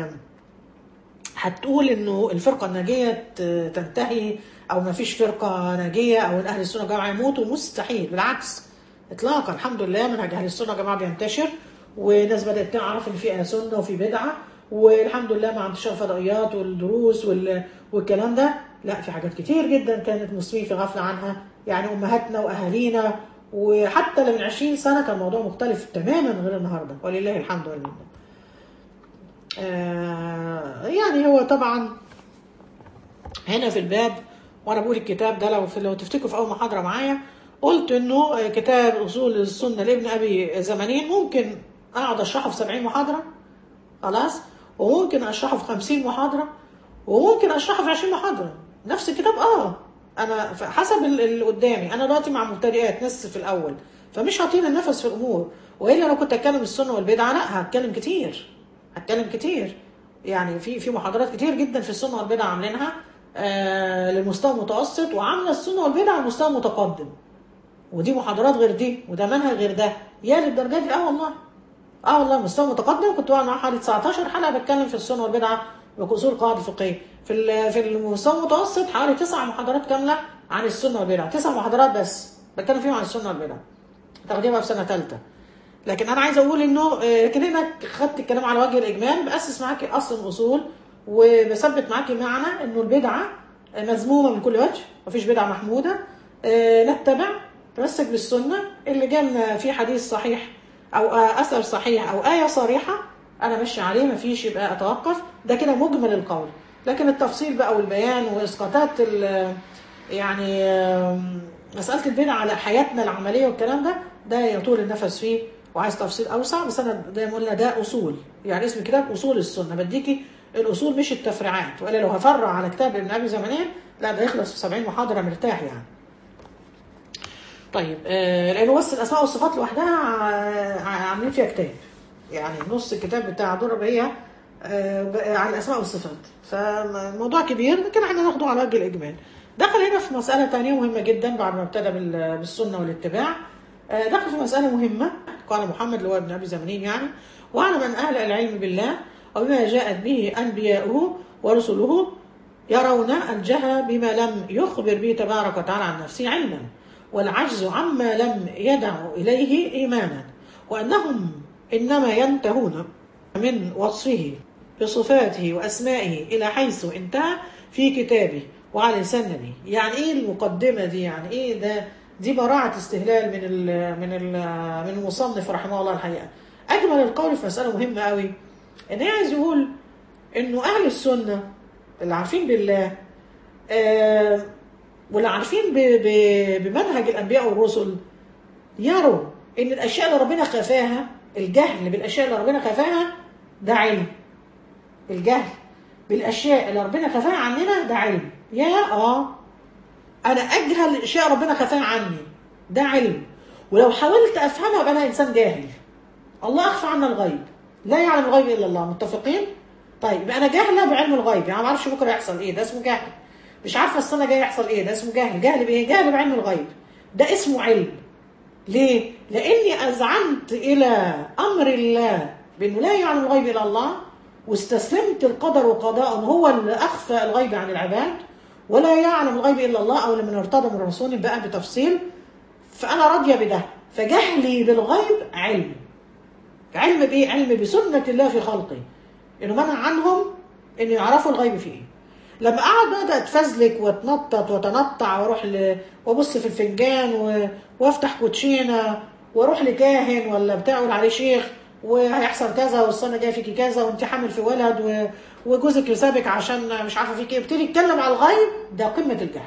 هتقول انه الفرقه الناجيه تنتهي او مفيش فرقه ناجيه او اهل السنه والجماعه يموتوا مستحيل بالعكس اطلاقا الحمد لله منهج اهل السنه يا جماعه بينتشر وناس بدات تعرف ان في سنه وفي بدعه والحمد لله مع انتشار الفضائيات والدروس والكلام ده لا في حاجات كتير جدا كانت المسلمين في غفله عنها يعني امهاتنا واهالينا وحتى من 20 سنه كان الموضوع مختلف تماما غير النهارده ولله الحمد لله. آه يعني هو طبعا هنا في الباب وانا بقول الكتاب ده لو لو تفتكروا في اول محاضره معايا قلت انه كتاب اصول السنه لابن ابي زمانين ممكن اقعد اشرحه في 70 محاضره خلاص وممكن اشرحه في 50 محاضره وممكن اشرحه في 20 محاضره نفس الكتاب اه انا حسب اللي قدامي انا دلوقتي مع مبتدئات لسه في الاول فمش هطيل النفس في الامور والا لو كنت اتكلم السنه والبدعه لا هتكلم كتير هتكلم كتير يعني في في محاضرات كتير جدا في السنه والبدعه عاملينها آه للمستوى المتوسط وعامله السنه والبدعه على المستوى المتقدم ودي محاضرات غير دي وده منهج غير ده يا للدرجه دي اه والله اه والله مستوى متقدم كنت بقعد معاه حوالي 19 حلقه بتكلم في السنه والبدعه باصول القواعد الفقهيه في في المستوى المتوسط حوالي تسع محاضرات كامله عن السنه والبدعه تسع محاضرات بس بتكلم فيهم عن السنه والبدعه تاخديها بقى في سنه ثالثه لكن انا عايز اقول انه لكن هنا خدت الكلام على وجه الاجمال باسس معاكي اصل الاصول وبثبت معاكي معنى انه البدعه مذمومه من كل وجه مفيش بدعه محموده نتبع تمسك بالسنه اللي جالنا في حديث صحيح او اثر صحيح او ايه صريحه انا ماشي عليه مفيش يبقى اتوقف ده كده مجمل القول لكن التفصيل بقى والبيان واسقاطات يعني مساله البدع على حياتنا العمليه والكلام ده ده يطول النفس فيه وعايز تفصيل اوسع بس انا زي ما قلنا ده اصول يعني اسم الكتاب اصول السنه بديكي الاصول مش التفريعات والا لو هفرع على كتاب ابن ابي زمانين لا ده يخلص في 70 محاضره مرتاح يعني طيب آه لانه بس الاسماء والصفات لوحدها عاملين فيها كتاب يعني نص الكتاب بتاع دور هي آه عن الاسماء والصفات فالموضوع كبير لكن احنا ناخده على وجه الاجمال دخل هنا في مسألة تانية مهمة جدا بعد ما ابتدى بال- بالسنة والاتباع آه، دخل في مسألة مهمة قال محمد اللي هو ابن أبي زمنين يعني واعلم أن أهل العلم بالله وبما جاءت به أنبياؤه ورسله يرون الجهل بما لم يخبر به تبارك وتعالى عن نفسه علما والعجز عما لم يدعوا إليه إيمانا وأنهم إنما ينتهون من وصفه بصفاته وأسمائه إلى حيث انتهى في كتابه وعلى لسان نبيه يعني إيه المقدمة دي يعني إيه ده دي براعة استهلال من ال من ال من المصنف رحمه الله الحقيقة أجمل القول في مسألة مهمة قوي إن هي عايز يقول إنه أهل السنة اللي عارفين بالله آه واللي عارفين ب- ب- بمنهج الأنبياء والرسل يروا إن الأشياء اللي ربنا خفاها الجهل بالأشياء اللي ربنا خفاها ده علم الجهل بالأشياء اللي ربنا خفاها عننا ده علم يا آه أنا أجهل أشياء ربنا خفاها عني ده علم ولو حاولت أفهمها يبقى أنا إنسان جاهل الله أخفى عنا الغيب لا يعلم الغيب إلا الله متفقين؟ طيب يبقى أنا جاهلة بعلم الغيب يعني ما أعرفش بكرة يحصل إيه ده اسمه جهل مش عارفة السنة الجاية يحصل إيه ده اسمه جهل جهل بإيه؟ جهل بعلم الغيب ده اسمه علم ليه؟ لأني أذعنت إلى أمر الله بأنه لا يعلم الغيب إلا الله واستسلمت القدر وقضاء هو اللي أخفى الغيب عن العباد ولا يعلم الغيب إلا الله أو لمن ارتضى من الرسول بقى بتفصيل فأنا راضية بده فجهلي بالغيب علم علم بإيه؟ علم بسنة الله في خلقه إنه منع عنهم إنه يعرفوا الغيب في إيه لما قعد بقى اتفزلك واتنطط واتنطع واروح ل... وابص في الفنجان و... وافتح كوتشينه واروح لكاهن ولا بتاع اقول عليه شيخ وهيحصل كذا والسنه جايه فيكي كذا وانت حامل في ولد و... وجوزك يسابك عشان مش عارفه فيك ايه ابتدي يتكلم على الغيب ده قمه الجهل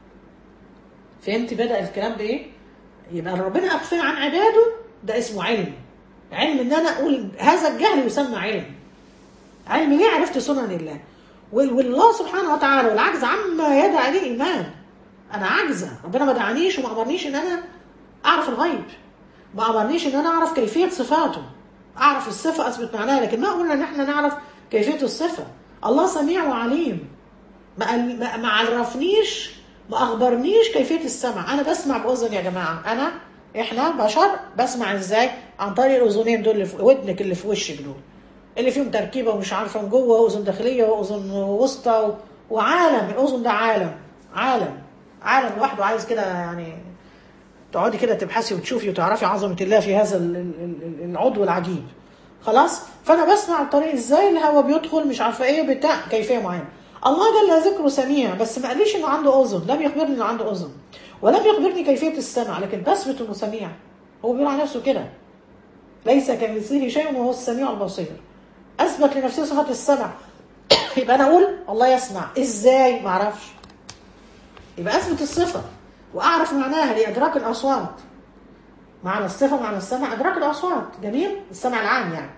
فهمتي بدا الكلام بايه يبقى ربنا اخفاه عن عباده ده اسمه علم علم ان انا اقول هذا الجهل يسمى علم علم ليه عرفت سنن الله وال- والله سبحانه وتعالى والعجز عما يدعى عليه ايمان انا عاجزه ربنا ما دعانيش وما امرنيش ان انا اعرف الغيب ما امرنيش ان انا اعرف كيفيه صفاته اعرف الصفه اثبت معناها لكن ما قلنا ان احنا نعرف كيفيه الصفه الله سميع وعليم ما قال- ما ما عرفنيش ما اخبرنيش كيفيه السمع انا بسمع باذن يا جماعه انا احنا بشر بسمع ازاي عن طريق الاذنين دول اللي في ودنك اللي في وشك دول اللي فيهم تركيبه ومش عارفه من جوه واذن داخليه واذن وسطى و- وعالم الاذن ده عالم عالم عالم لوحده عايز كده يعني تقعدي كده تبحثي وتشوفي وتعرفي عظمه الله في هذا ال- ال- ال- العضو العجيب خلاص فانا بسمع عن طريق ازاي الهواء بيدخل مش عارفه ايه بتاع كيفيه معينه الله جل ذكره سميع بس ما قاليش انه عنده اذن لم يخبرني انه عنده اذن ولم يخبرني كيفيه السمع لكن بثبت انه سميع هو بيقول على نفسه كده ليس كمثله شيء وهو السميع البصير اثبت لنفسه صفه السمع يبقى انا اقول الله يسمع ازاي ما اعرفش يبقى اثبت الصفه واعرف معناها لادراك الاصوات معنى الصفه معنى السمع ادراك الاصوات جميل السمع العام يعني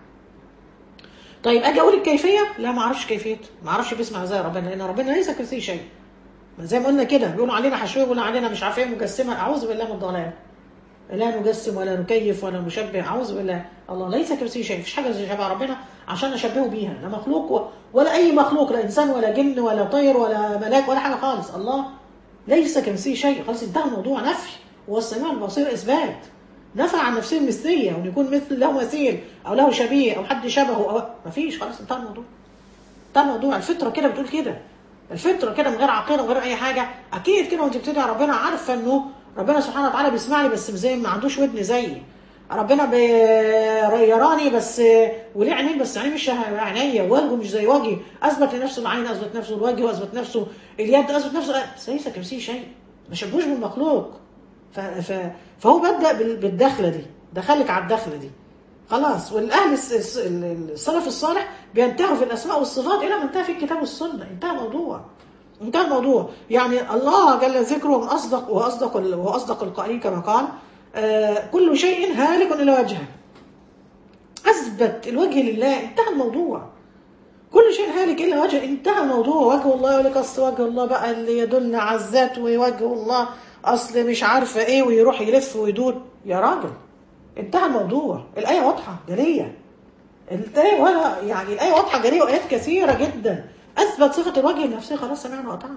طيب اجي اقول الكيفيه لا ما اعرفش كيفيته ما اعرفش بيسمع ازاي ربنا لان ربنا ليس كمثله شيء ما زي ما قلنا كده بيقولوا علينا حشويه بيقولوا علينا مش عارف ايه مجسمه اعوذ بالله من الضلال لا نجسم ولا نكيف ولا نشبه اعوذ بالله الله ليس كمثله شيء مفيش حاجه زي شبه ربنا عشان نشبهه بيها لا مخلوق و... ولا اي مخلوق لا انسان ولا جن ولا طير ولا ملاك ولا حاجه خالص الله ليس كمثله شيء خلاص انتهى الموضوع نفي هو السميع البصير اثبات نفى عن نفسه المثليه وان يكون مثل له مثيل او له شبيه او حد شبهه او مفيش خلاص انتهى الموضوع انتهى الموضوع الفطره كده بتقول كده الفطره كده من غير عقيده من غير اي حاجه اكيد كده وانت بتدعي ربنا عارفه انه ربنا سبحانه وتعالى بيسمعني بس زي ما عندوش ودن زيي ربنا بيراني بس وليه عينين بس عينيه مش عينيا وجهه مش زي وجهي اثبت لنفسه العين اثبت نفسه الوجه واثبت نفسه اليد اثبت نفسه بس ليس كمثله شيء ما شبهوش بالمخلوق ف... ف... فهو بدا بال- بالدخله دي دخلك على الدخله دي خلاص والاهل الس- الس- السلف الصالح بينتهوا في الاسماء والصفات الى ما انتهى في الكتاب والسنه انتهى الموضوع انتهى الموضوع يعني الله جل ذكره من اصدق واصدق ال- واصدق القائلين كما قال آه كل شيء هالك الا وجهه اثبت الوجه لله انتهى الموضوع كل شيء هالك الا وجه انتهى الموضوع وجه الله يقول لك اصل وجه الله بقى اللي يدل على الذات ووجه الله اصل مش عارفه ايه ويروح يلف ويدور يا راجل انتهى الموضوع الايه واضحه جليه الآية ولا يعني الآية واضحة جريئة وآيات كثيرة جدا أثبت صفة الوجه النفسي خلاص سمعنا وأطعنا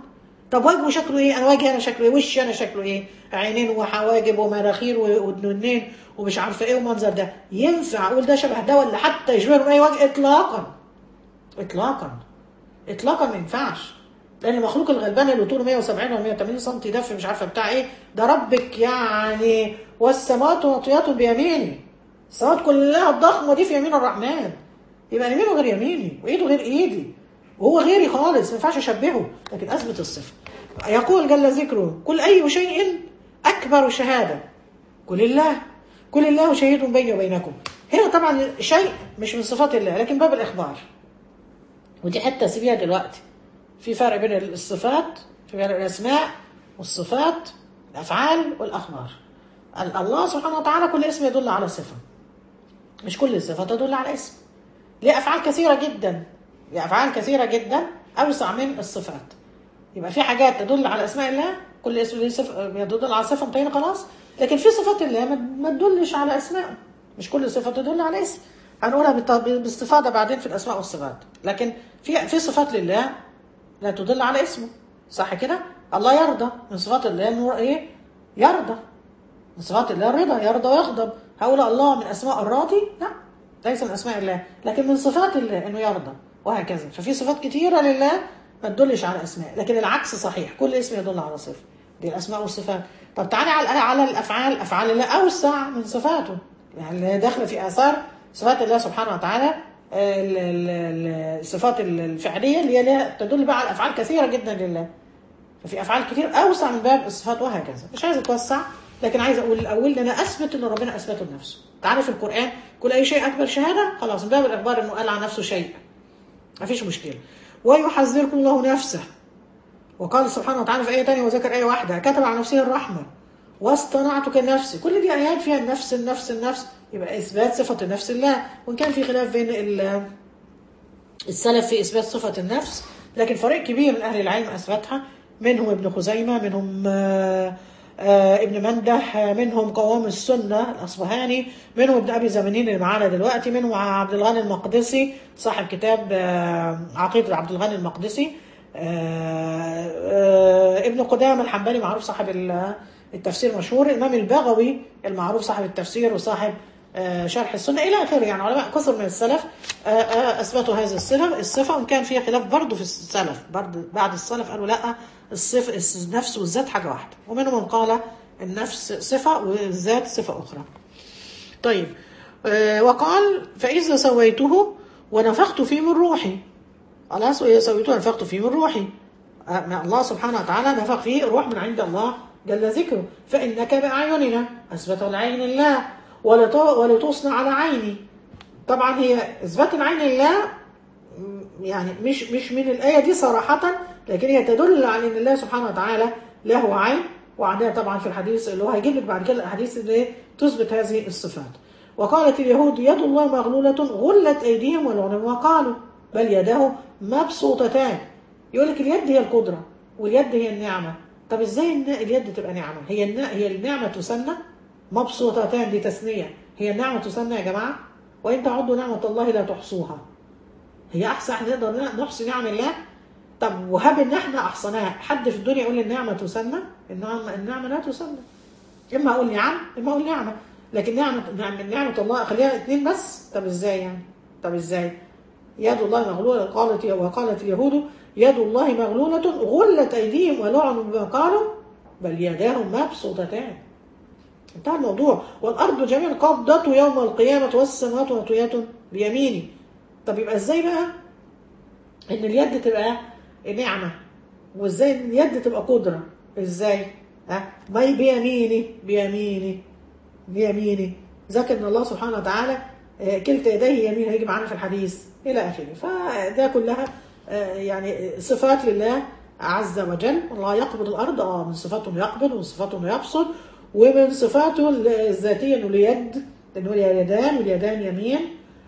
طب وجهه شكله ايه انا وجهي انا شكله ايه وشي انا شكله ايه عينين وحواجب ومناخير ودنين ومش عارفه ايه والمنظر ده ينفع اقول ده شبه ده ولا حتى يشبه من اي وجه اطلاقا اطلاقا اطلاقا ما ينفعش لان المخلوق الغلبان اللي طوله 170 و 180 سم ده في مش عارفه بتاع ايه ده ربك يعني والسماوات مطويات بيمينه السماوات كلها الضخمه دي في يمين الرحمن يبقى يمينه غير يميني وايده غير ايدي وهو غيري خالص ما ينفعش اشبهه لكن اثبت الصفه يقول جل ذكره كل اي شيء اكبر شهاده قل الله قل الله شهيد بيني وبينكم هنا طبعا شيء مش من صفات الله لكن باب الاخبار ودي حته سيبيها دلوقتي في فرق بين الصفات في بين الاسماء والصفات الافعال والاخبار الله سبحانه وتعالى كل اسم يدل على صفه مش كل الصفه تدل على اسم ليه افعال كثيره جدا ليه افعال كثيره جدا اوسع من الصفات يبقى في حاجات تدل على اسماء الله كل اسم ليه صفه يدل على صفه انتهينا خلاص لكن في صفات الله ما تدلش على اسماء مش كل صفه تدل على اسم هنقولها باستفاضه بعدين في الاسماء والصفات لكن في في صفات لله لا تدل على اسمه صح كده الله يرضى من صفات الله انه ايه يرضى من صفات الله الرضا يرضى ويغضب هقول الله من اسماء الراضي لا ليس من اسماء الله لكن من صفات الله انه يرضى وهكذا ففي صفات كثيره لله ما تدلش على اسماء لكن العكس صحيح كل اسم يدل على صفه دي الاسماء والصفات طب تعالى على على الافعال افعال الله اوسع من صفاته يعني داخله في اثار صفات الله سبحانه وتعالى الصفات الفعليه اللي هي تدل بقى على افعال كثيره جدا لله ففي افعال كثير اوسع من باب الصفات وهكذا مش عايز اتوسع لكن عايز اقول الاول ان انا اثبت ان ربنا اثبته لنفسه تعالى في القران كل اي شيء اكبر شهاده خلاص من باب الاخبار انه قال عن نفسه شيء ما فيش مشكله ويحذركم الله نفسه وقال سبحانه وتعالى في ايه ثانيه وذكر ايه واحده كتب على نفسه الرحمه واصطنعتك النفس كل دي ايات فيها النفس النفس النفس يبقى اثبات صفه النفس الله وان كان في خلاف بين السلف في اثبات صفه النفس لكن فريق كبير من اهل العلم اثبتها منهم ابن خزيمه منهم آآ آآ ابن مندح منهم قوام السنه الاصبهاني منهم ابن ابي زمانين اللي معانا دلوقتي منهم عبد الغني المقدسي صاحب كتاب عقيده عبد الغني المقدسي ابن قدامه الحنبلي معروف صاحب التفسير مشهور الامام البغوي المعروف صاحب التفسير وصاحب شرح السنه الى اخره يعني علماء كثر من السلف اثبتوا هذه الصفه الصفه وان كان فيها خلاف برضه في السلف برضه بعد السلف قالوا لا الصف النفس والذات حاجه واحده ومنهم من قال النفس صفه والذات صفه اخرى. طيب وقال فاذا سويته ونفخت فيه من روحي خلاص واذا سويته ونفخت فيه من روحي الله سبحانه وتعالى نفخ فيه روح من عند الله جل ذكره فانك باعيننا اثبت العين الله ولتصنع على عيني طبعا هي اثبات العين لله يعني مش مش من الايه دي صراحه لكن هي تدل على ان الله سبحانه وتعالى له عين وعندها طبعا في الحديث اللي هو هيجيب لك بعد كده الاحاديث اللي تثبت هذه الصفات وقالت اليهود يد الله مغلوله غلت ايديهم ولعنوا وقالوا بل يداه مبسوطتان يقول لك اليد هي القدره واليد هي النعمه طب ازاي اليد تبقى نعمه هي هي النعمه تسنى مبسوطتان دي تثنية هي النعمة تسمى يا جماعة وإن تعدوا نعمة الله لا تحصوها هي أحسن احنا نقدر نحصي نعم الله طب وهب إن احنا أحصناها حد في الدنيا يقول النعمة تسمى النعمة النعمة لا تسمى إما أقول نعم إما أقول نعمة لكن نعمة نعمة, نعمة الله أخليها اثنين بس طب إزاي يعني طب إزاي يد الله مغلولة قالت وقالت اليهود يد الله مغلولة غلت أيديهم ولعنوا بما قالوا بل يداه مبسوطتان انتهى الموضوع والارض جميعا قبضته يوم القيامه والسماوات مطويات بيميني طب يبقى ازاي بقى ان اليد تبقى نعمه وازاي ان اليد تبقى قدره ازاي ها ما بيميني بيميني بيميني ذكر ان الله سبحانه وتعالى كلتا يديه يمين هيجي معانا في الحديث الى اخره فده كلها يعني صفات لله عز وجل الله يقبض الارض اه من صفاته انه يقبض ومن صفاته انه يبسط ومن صفاته الذاتية أنه اليد أنه اليدان واليدان يمين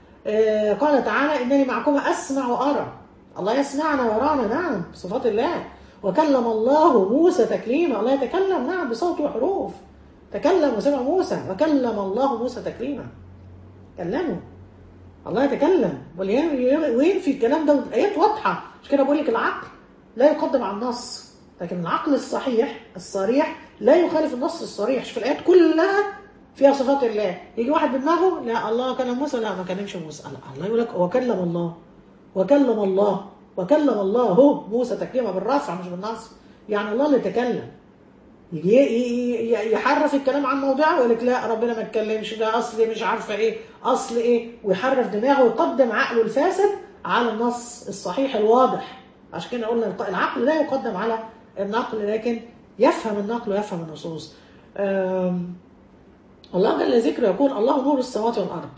آه قال تعالى إنني معكم أسمع وأرى الله يسمعنا ورانا نعم صفات الله وكلم الله موسى تكليما الله يتكلم نعم بصوت وحروف تكلم وسمع موسى وكلم الله موسى تكليما كلمه الله يتكلم وين في الكلام ده الآيات واضحة مش كده بقول لك العقل لا يقدم على النص لكن العقل الصحيح الصريح لا يخالف النص الصريح في الايات كلها فيها صفات الله يجي واحد بدماغه لا الله كلم موسى لا ما كلمش موسى الله الله يقول لك وكلم الله وكلم الله وكلم الله هو موسى تكليمه بالرفع مش بالنص يعني الله اللي تكلم يجي ي- ي- يحرف الكلام عن موضعه ويقول لك لا ربنا ما اتكلمش ده اصل مش عارفه ايه اصل ايه ويحرف دماغه ويقدم عقله الفاسد على النص الصحيح الواضح عشان كده قلنا الق- العقل لا يقدم على النقل لكن يفهم النقل ويفهم النصوص أم، الله جل ذكره يقول الله نور السماوات والارض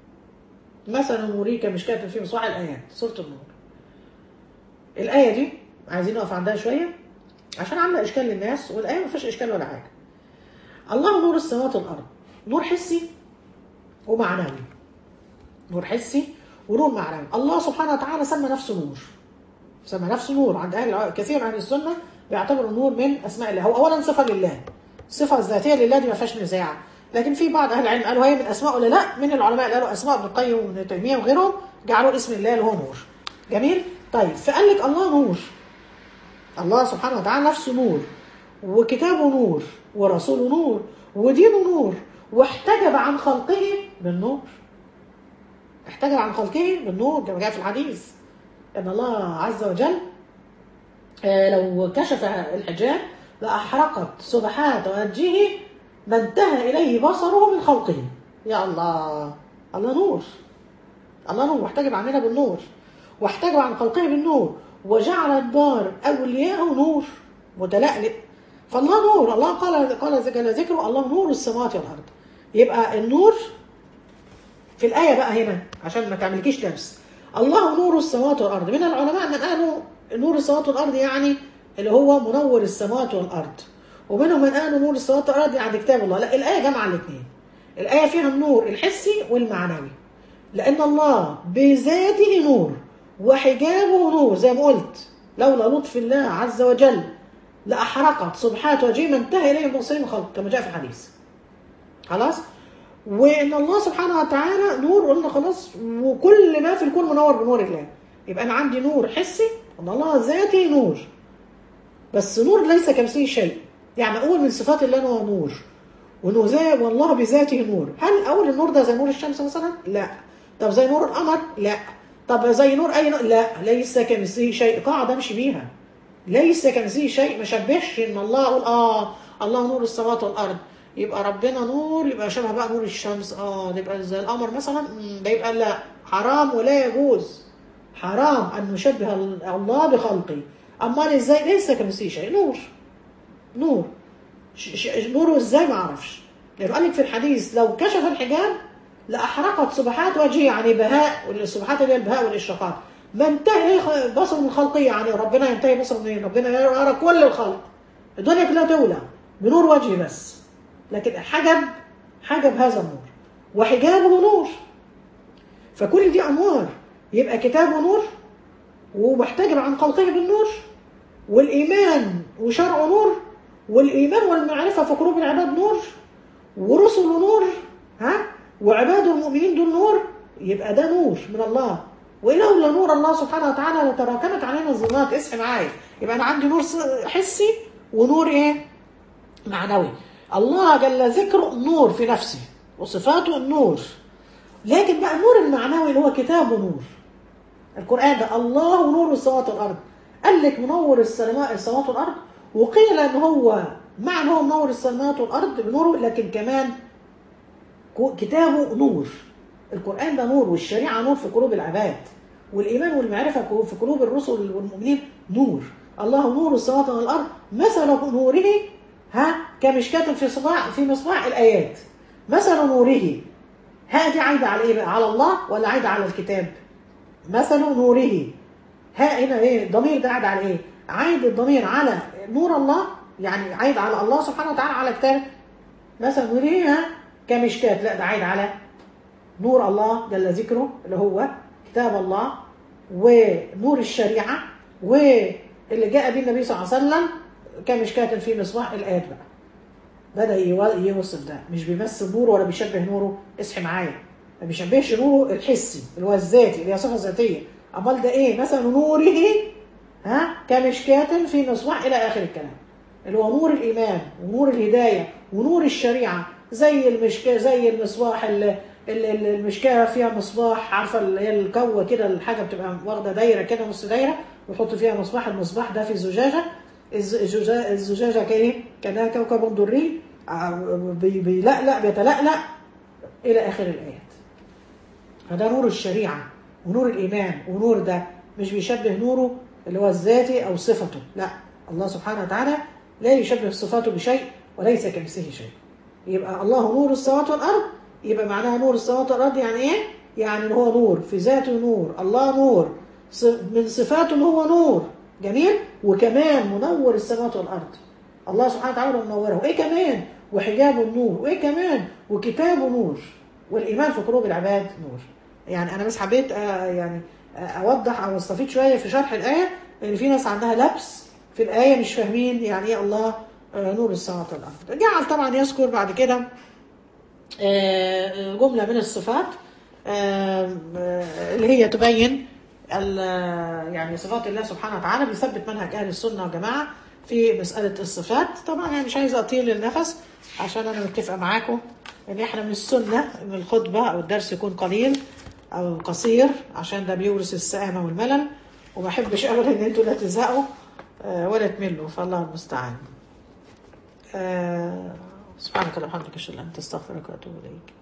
مثلا نوريك مشكاة في مصباح الايات سوره النور الايه دي عايزين نقف عندها شويه عشان عامله اشكال للناس والايه ما فيهاش اشكال ولا حاجه الله نور السماوات والارض نور حسي ومعنوي نور حسي ونور معنوي الله سبحانه وتعالى سمى نفسه نور سمى نفسه نور عند اهل الع- كثير من اهل السنه بيعتبروا النور من اسماء الله هو اولا صفه لله الصفه الذاتيه لله دي ما فيهاش نزاع لكن في بعض اهل العلم قالوا هي من اسماء ولا لا من العلماء اللي قالوا اسماء ابن القيم وابن تيميه وغيرهم جعلوا اسم الله اللي هو نور جميل طيب فقال لك الله نور الله سبحانه وتعالى نفسه نور وكتابه نور ورسوله نور ودينه نور واحتجب عن خلقه بالنور احتجب عن خلقه بالنور كما جاء في الحديث ان الله عز وجل آه، لو كشف الحجاب لأحرقت سبحات وجهه ما انتهى إليه بصره من خلقه يا الله الله نور الله نور واحتجب عننا بالنور واحتجب عن خلقه بالنور وجعل الدار أولياءه نور متلألئ فالله نور الله قال قال جل ذكره الله نور السماوات والأرض يبقى النور في الآية بقى هنا عشان ما تعملكيش لبس الله نور السماوات والأرض من العلماء من قالوا نور السماوات والأرض يعني اللي هو منور السماوات والأرض ومنهم من قالوا نور السماوات والأرض يعني كتاب الله لا الآية جمع الاثنين الآية فيها النور الحسي والمعنوي لأن الله بذاته نور وحجابه نور زي ما قلت لولا لطف الله عز وجل لأحرقت سبحات وجهه ما انتهى إليه المبصرين الخلق كما جاء في الحديث خلاص وان الله سبحانه وتعالى نور قلنا خلاص وكل ما في الكون منور بنور الله يبقى انا عندي نور حسي ان الله ذاتي نور بس نور ليس كمثله شيء يعني اقول من صفات الله إن هو نور وانه زي والله بذاته نور هل اقول النور ده زي نور الشمس مثلا لا طب زي نور القمر لا طب زي نور اي نور لا ليس كمثله شيء قاعده امشي بيها ليس كمثله شيء ما شبهش ان الله اقول اه الله نور السماوات والارض يبقى ربنا نور يبقى شبه بقى نور الشمس اه يبقى زي القمر مثلا مم، ده يبقى لا حرام ولا يجوز حرام ان نشبه الله بخلقه امال ازاي ليس كمثله شيء نور نور ش- ش- نوره ازاي ما اعرفش لانه قال لك في الحديث لو كشف الحجاب لاحرقت سبحات وجهه يعني بهاء والسبحات اللي هي البهاء والاشراقات ما انتهي خ- بصره من خلقه يعني ربنا ينتهي بصره منين ربنا يرى كل الخلق الدنيا كلها تولع بنور وجهه بس لكن حجب حجب هذا النور وحجابه نور فكل دي انوار يبقى كتابه نور ومحتجب عن خلقه بالنور والايمان وشرعه نور والايمان والمعرفه في قلوب العباد نور ورسله نور ها وعباد المؤمنين دول نور يبقى ده نور من الله ولولا نور الله سبحانه وتعالى لتراكمت علينا الظلمات اصحي معايا يبقى انا عندي نور س- حسي ونور ايه معنوي الله جل ذكره نور في نفسه وصفاته النور لكن بقى النور المعنوي اللي هو كتابه نور القرآن ده الله نور السماوات والأرض قال لك منور السماء السماوات والأرض وقيل ان هو مع ان هو منور السماوات والأرض بنوره لكن كمان كو- كتابه نور القرآن ده نور والشريعة نور في قلوب العباد والإيمان والمعرفة في قلوب الرسل والمؤمنين نور الله نور السماوات والأرض مثل نوره ها كمشكاة في صباع في مصباح الآيات مثل نوره ها دي عايدة على إيه بقى؟ على الله ولا عايدة على الكتاب؟ مثل نوره ها هنا ايه الضمير ده عايد على ايه عايد الضمير على نور الله يعني عايد على الله سبحانه وتعالى على كتاب مثل نوره ها كمشكات لا ده عايد على نور الله جل ذكره اللي هو كتاب الله ونور الشريعة واللي جاء به النبي صلى الله عليه وسلم كمشكاة في مصباح الآيات بقى بدأ يو- يوصف ده مش بيمثل نوره ولا بيشبه نوره اصحي معايا ما بيشبهش نوره الحسي اللي هو الذاتي اللي هي صفة ذاتية أمال ده إيه مثلا نوره ها كمشكاة في مصباح إلى آخر الكلام اللي هو نور الإيمان ونور الهداية ونور الشريعة زي المشكاة زي المصباح ال- ال- ال- المشكاة فيها مصباح عارفة اللي هي الكوة كده الحاجة بتبقى واخدة دايرة كده نص دايرة ويحط فيها مصباح المصباح ده في زجاجة الز- الزجاجة, الزجاجة كايه كأنها كوكب دري ع- بي- بيلألأ بيتلألأ إلى آخر الآيات فده نور الشريعة ونور الإيمان ونور ده مش بيشبه نوره اللي هو الذاتي أو صفته لا الله سبحانه وتعالى لا يشبه صفاته بشيء وليس كمثله شيء يبقى الله نور السماوات والأرض يبقى معناها نور السماوات والأرض يعني إيه؟ يعني إن هو نور في ذاته نور الله نور ص- من صفاته إن هو نور جميل وكمان منور السماوات والأرض الله سبحانه وتعالى منوره وإيه كمان وحجابه النور وإيه كمان وكتابه نور والإيمان في قلوب العباد نور يعني أنا بس حبيت آه، يعني آه، أوضح أو أستفيد شوية في شرح الآية لأن في ناس عندها لبس في الآية مش فاهمين يعني إيه الله آه، نور السماوات والأرض جعل طبعا يذكر بعد كده آه، جملة من الصفات آه، آه، اللي هي تبين ال- يعني صفات الله سبحانه وتعالى بيثبت منهج أهل السنة والجماعة في مسألة الصفات طبعا أنا مش عايزة أطيل النفس عشان أنا متفقة معاكم إن إحنا من السنة إن الخطبة أو الدرس يكون قليل أو قصير عشان ده بيورث السآمة والملل وما أحبش أبدا إن أنتوا لا تزهقوا آه، ولا تملوا فالله المستعان آه، سبحانك اللهم وبحمدك اشهد ان لا اله الا انت استغفرك واتوب اليك